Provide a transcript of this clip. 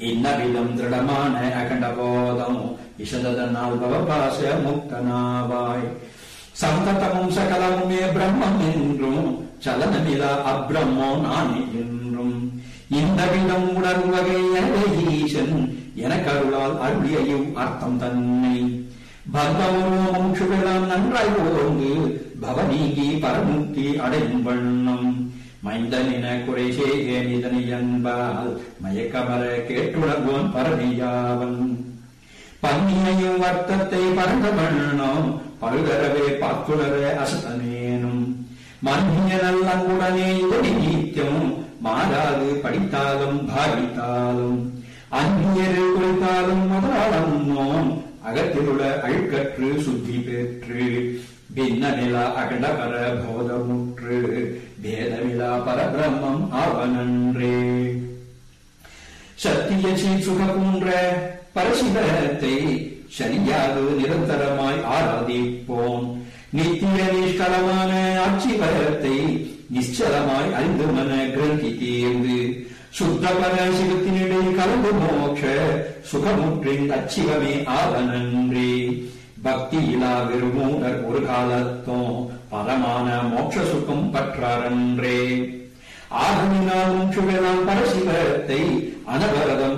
இன்னவிதம் திருடமான அகண்ட போதம் இசதனால் பவபாச முக்தனாவாய் சந்ததமும் சகலமுமே பிரம்மம் என்றும் சலனமிலா அப்ரம்மோ நானே என்றும் இந்த விதம் உணர்வகை எனவே ஈசன் எனக்கருளால் அருளியையும் அர்த்தம் தன்னை பக்தமும் சுகலாம் நன்றாய் ஓர்ந்து பவநீகி பரமுக்தி அடையும் வண்ணம் மைந்தனின குறை செய்கேன் இதனை என்பால் மயக்கமர கேட்டுணர்வோன் பரணியாவன் பன்னியையும் வர்த்தத்தை பரந்த வண்ணம் பழுகரவே பார்த்துணர அசதனேனும் மன்னிய நல்லங்குடனே இதனை நீத்தியம் மாறாது படித்தாலும் பாவித்தாலும் அந்நியரை குறித்தாலும் முதலாளம் நோம் அகத்திலுள்ள அழுக்கற்று சுத்தி பெற்று பின்ன நிலா அகண்டபர போதமுற்று பேதமிலா பரபிரம்மம் ஆவனன்றே சத்திய சுககுன்ற பரசிவத்தை சரியாக நிரந்தரமாய் ஆராதிப்போம் நித்திய நிஷ்கலமான ஆட்சிபரத்தை நிச்சலமாய் அறிந்து மன கிரந்தி தேர்ந்து சுத்த பரசிவத்தினிடை கலந்து மோட்ச சுகமுற்றின் அச்சிவமே ஆவனன்றே பக்தியிலா விருமூடர் ஒரு காலத்தும் பரமான மோட்ச சுகம் பற்றாரன்றே ஆகமினால் முற்றுகளால் பரசிவத்தை அனவரதம்